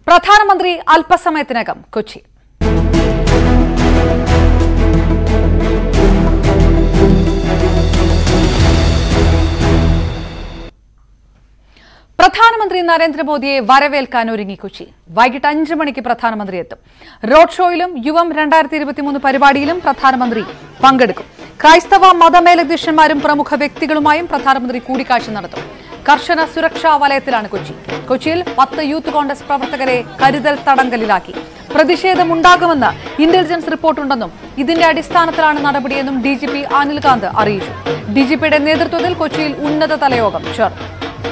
പ്രധാനമന്ത്രി അല്പസമയത്തിനകം കൊച്ചി പ്രധാനമന്ത്രി നരേന്ദ്രമോദിയെ വരവേൽക്കാൻ ഒരുങ്ങി കൊച്ചി വൈകിട്ട് അഞ്ച് മണിക്ക് പ്രധാനമന്ത്രി എത്തും റോഡ് ഷോയിലും യുവം രണ്ടായിരത്തി ഇരുപത്തിമൂന്ന് പരിപാടിയിലും പ്രധാനമന്ത്രി പങ്കെടുക്കും ക്രൈസ്തവ മതമേലധ്യക്ഷന്മാരും പ്രമുഖ വ്യക്തികളുമായും പ്രധാനമന്ത്രി കൂടിക്കാഴ്ച നടത്തും കർശന സുരക്ഷാ വലയത്തിലാണ് കൊച്ചി കൊച്ചിയിൽ പത്ത് യൂത്ത് കോൺഗ്രസ് പ്രവർത്തകരെ കരുതൽ തടങ്കലിലാക്കി പ്രതിഷേധമുണ്ടാകുമെന്ന് ഇന്റലിജൻസ് റിപ്പോർട്ടുണ്ടെന്നും ഇതിന്റെ അടിസ്ഥാനത്തിലാണ് നടപടിയെന്നും ഡി ജി പി അനിൽകാന്ത് അറിയിച്ചു ഡി ജി പിയുടെ നേതൃത്വത്തിൽ കൊച്ചിയിൽ ഉന്നതതല യോഗം ചേർന്നു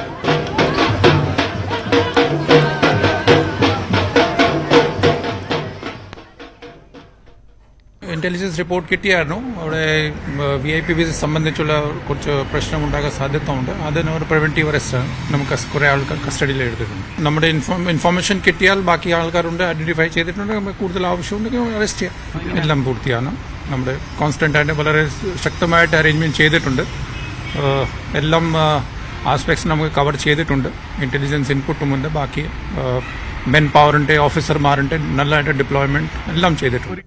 ഇന്റലിജൻസ് റിപ്പോർട്ട് കിട്ടിയായിരുന്നു അവിടെ വി ഐ പി വിസ സംബന്ധിച്ചുള്ള കുറച്ച് പ്രശ്നമുണ്ടാകാൻ സാധ്യത ഉണ്ട് അതിന് ഒരു പ്രിവെന്റീവ് അറസ്റ്റ് നമുക്ക് കുറെ ആൾക്കാർ കസ്റ്റഡിയിൽ എടുത്തിട്ടുണ്ട് നമ്മുടെ ഇൻഫോർമേഷൻ കിട്ടിയാൽ ബാക്കി ആൾക്കാരുണ്ട് ഐഡന്റിഫൈ ചെയ്തിട്ടുണ്ട് നമുക്ക് കൂടുതൽ ആവശ്യമുണ്ടെങ്കിൽ അറസ്റ്റ് ചെയ്യാം എല്ലാം പൂർത്തിയാണ് നമ്മുടെ കോൺസ്റ്റന്റ് ആയിട്ട് വളരെ ശക്തമായിട്ട് അറേഞ്ച്മെന്റ് ചെയ്തിട്ടുണ്ട് ഏഹ് എല്ലാം ആസ്പെക്ട്സ് നമുക്ക് കവർ ചെയ്തിട്ടുണ്ട് ഇന്റലിജൻസ് ഇൻപുട്ടുമുണ്ട് ബാക്കി മെൻ പവറിന്റെ ഓഫീസർമാരുണ്ട് നല്ലതായിട്ട് ഡിപ്ലോയ്മെന്റ് എല്ലാം ചെയ്തിട്ടുണ്ട്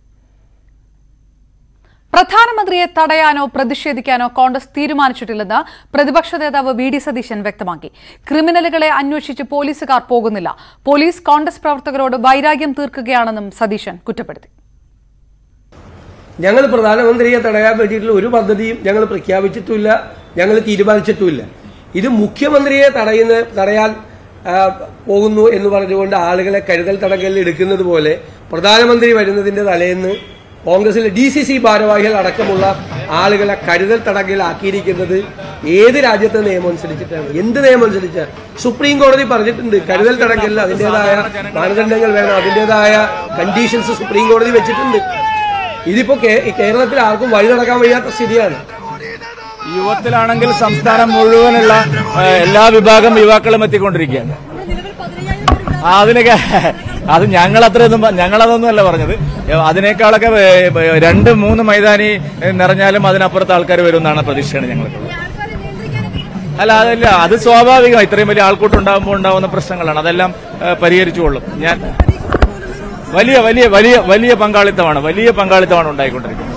പ്രധാനമന്ത്രിയെ തടയാനോ പ്രതിഷേധിക്കാനോ കോൺഗ്രസ് തീരുമാനിച്ചിട്ടില്ലെന്ന് പ്രതിപക്ഷ നേതാവ് വി ഡി സതീശൻ വ്യക്തമാക്കി ക്രിമിനലുകളെ അന്വേഷിച്ച് പോലീസുകാർ പോകുന്നില്ല പോലീസ് കോൺഗ്രസ് പ്രവർത്തകരോട് വൈരാഗ്യം തീർക്കുകയാണെന്നും സതീശൻ കുറ്റപ്പെടുത്തി ഞങ്ങൾ പ്രധാനമന്ത്രിയെ തടയാൻ വേണ്ടിയിട്ടുള്ള ഒരു പദ്ധതിയും ഞങ്ങൾ പ്രഖ്യാപിച്ചിട്ടുമില്ല ഞങ്ങൾ തീരുമാനിച്ചിട്ടുമില്ല ഇത് മുഖ്യമന്ത്രിയെ തടയുന്ന തടയാൻ ആ, പോകുന്നു എന്ന് പറഞ്ഞുകൊണ്ട് ആളുകളെ കരുതൽ തടങ്കലിൽ എടുക്കുന്നത് പോലെ പ്രധാനമന്ത്രി വരുന്നതിന്റെ തലേന്ന് കോൺഗ്രസിലെ ഡി സി സി ഭാരവാഹികൾ അടക്കമുള്ള ആളുകളെ കരുതൽ തടങ്കലിലാക്കിയിരിക്കുന്നത് ഏത് രാജ്യത്തെ നിയമം അനുസരിച്ചിട്ടാണ് എന്ത് നിയമം അനുസരിച്ച് സുപ്രീം കോടതി പറഞ്ഞിട്ടുണ്ട് കരുതൽ തടങ്കലിൽ അതിൻ്റെതായ മാനദണ്ഡങ്ങൾ വേണം അതിൻ്റെതായ കണ്ടീഷൻസ് സുപ്രീം കോടതി വെച്ചിട്ടുണ്ട് ഇതിപ്പോ കേ- കേരളത്തിൽ ആർക്കും വഴി നടക്കാൻ വയ്യാത്ത സ്ഥിതിയാണ് യുവത്തിലാണെങ്കിൽ സംസ്ഥാനം മുഴുവനുള്ള ഏഹ്, എല്ലാ വിഭാഗം യുവാക്കളും എത്തിക്കൊണ്ടിരിക്കുകയാണ് ആ, അതിനൊക്കെ അത് ഞങ്ങൾ അത്രയൊന്നും പ- ഞങ്ങളതൊന്നും അല്ല പറഞ്ഞത് ഏഹ്, അതിനേക്കാളൊക്കെ ഏഹ്, ഏഹ്, രണ്ട് മൂന്ന് മൈതാനി ഏഹ്, നിറഞ്ഞാലും അതിനപ്പുറത്ത് ആൾക്കാർ വരും എന്നാണ് പ്രതീക്ഷയാണ് ഞങ്ങൾക്ക് അല്ല അതല്ല അത് സ്വാഭാവികം ഇത്രയും വലിയ ആൾക്കൂട്ടം ഉണ്ടാകുമ്പോൾ ഉണ്ടാകുന്ന പ്രശ്നങ്ങളാണ് അതെല്ലാം ഏഹ്, പരിഹരിച്ചുകൊള്ളും ഞാൻ വലിയ വലിയ വലിയ വലിയ പങ്കാളിത്തമാണ് വലിയ പങ്കാളിത്തമാണ് ഉണ്ടായിക്കൊണ്ടിരിക്കുന്നത്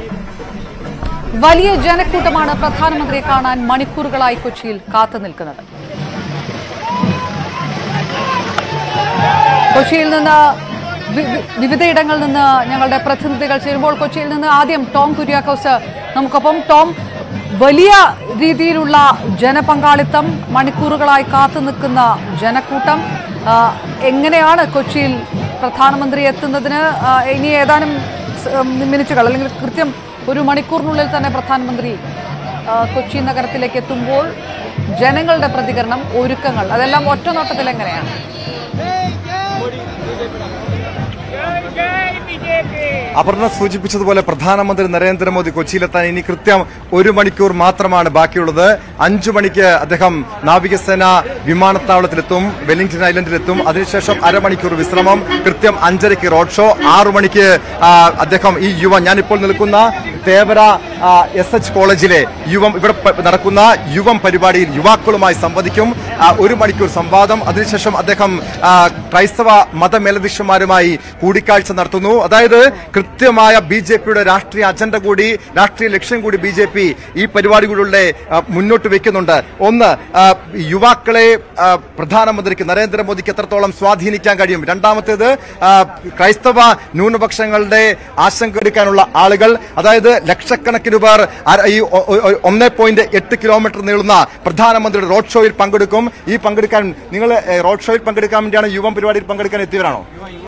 വലിയ ജനക്കൂട്ടമാണ് പ്രധാനമന്ത്രിയെ കാണാൻ മണിക്കൂറുകളായി കൊച്ചിയിൽ കാത്തു നിൽക്കുന്നത് കൊച്ചിയിൽ നിന്ന് വി- വി- വിവിധയിടങ്ങളിൽ നിന്ന് ഞങ്ങളുടെ പ്രതിനിധികൾ ചേരുമ്പോൾ കൊച്ചിയിൽ നിന്ന് ആദ്യം ടോം കുര്യാക്കോസ് നമുക്കൊപ്പം ടോം വലിയ രീതിയിലുള്ള ജനപങ്കാളിത്തം മണിക്കൂറുകളായി കാത്തു നിൽക്കുന്ന ജനക്കൂട്ടം ആ, എങ്ങനെയാണ് കൊച്ചിയിൽ പ്രധാനമന്ത്രി എത്തുന്നതിന് ആ, ഇനി ഏതാനും സ്- ഉം, മിനിറ്റുകൾ അല്ലെങ്കിൽ കൃത്യം ഒരു മണിക്കൂറിനുള്ളിൽ തന്നെ പ്രധാനമന്ത്രി ആ, കൊച്ചി നഗരത്തിലേക്ക് എത്തുമ്പോൾ ജനങ്ങളുടെ പ്രതികരണം ഒരുക്കങ്ങൾ അതെല്ലാം ഒറ്റ നോട്ടത്തിൽ എങ്ങനെയാണ് അപർണ സൂചിപ്പിച്ചതുപോലെ പ്രധാനമന്ത്രി നരേന്ദ്രമോദി കൊച്ചിയിലെത്താൻ ഇനി കൃത്യം ഒരു മണിക്കൂർ മാത്രമാണ് ബാക്കിയുള്ളത് അഞ്ചു മണിക്ക് അദ്ദേഹം നാവികസേന വിമാനത്താവളത്തിലെത്തും വെല്ലിംഗ്ടൺ ഐലൻഡിലെത്തും അതിനുശേഷം അരമണിക്കൂർ വിശ്രമം കൃത്യം അഞ്ചരയ്ക്ക് റോഡ് ഷോ ആറു മണിക്ക് ആ, അദ്ദേഹം ഈ യുവ ഞാനിപ്പോൾ നിൽക്കുന്ന തേവര എസ് എച്ച് കോളേജിലെ യുവം ഇവിടെ പ- നടക്കുന്ന യുവം പരിപാടിയിൽ യുവാക്കളുമായി സംവദിക്കും ആ, ഒരു മണിക്കൂർ സംവാദം അതിനുശേഷം അദ്ദേഹം ആ, ക്രൈസ്തവ മതമേലധ്യക്ഷന്മാരുമായി കൂടിക്കാഴ്ച നടത്തുന്നു അതായത് കൃത്യമായ ബി ജെ പിയുടെ രാഷ്ട്രീയ അജണ്ട കൂടി രാഷ്ട്രീയ ലക്ഷ്യം കൂടി ബി ജെ പി ഈ പരിപാടികളിലൂടെ ആ, മുന്നോട്ട് വെക്കുന്നുണ്ട് ഒന്ന് ആ, യുവാക്കളെ ആ, പ്രധാനമന്ത്രിക്ക് നരേന്ദ്രമോദിക്ക് എത്രത്തോളം സ്വാധീനിക്കാൻ കഴിയും രണ്ടാമത്തേത് ആ, ക്രൈസ്തവ ന്യൂനപക്ഷങ്ങളുടെ ആശങ്ക എടുക്കാനുള്ള ആളുകൾ അതായത് ലക്ഷക്കണക്കിന് പേർ അര- ഈ ഒ- ഒ- ഒന്നേ പോയിന്റ് എട്ട് കിലോമീറ്റർ നീളുന്ന പ്രധാനമന്ത്രിയുടെ റോഡ് ഷോയിൽ പങ്കെടുക്കും ഈ പങ്കെടുക്കാൻ നിങ്ങൾ റോഡ് ഷോയിൽ പങ്കെടുക്കാൻ വേണ്ടിയാണ് യുവം പരിപാടിയിൽ പങ്കെടുക്കാൻ എത്തിയവരാണോ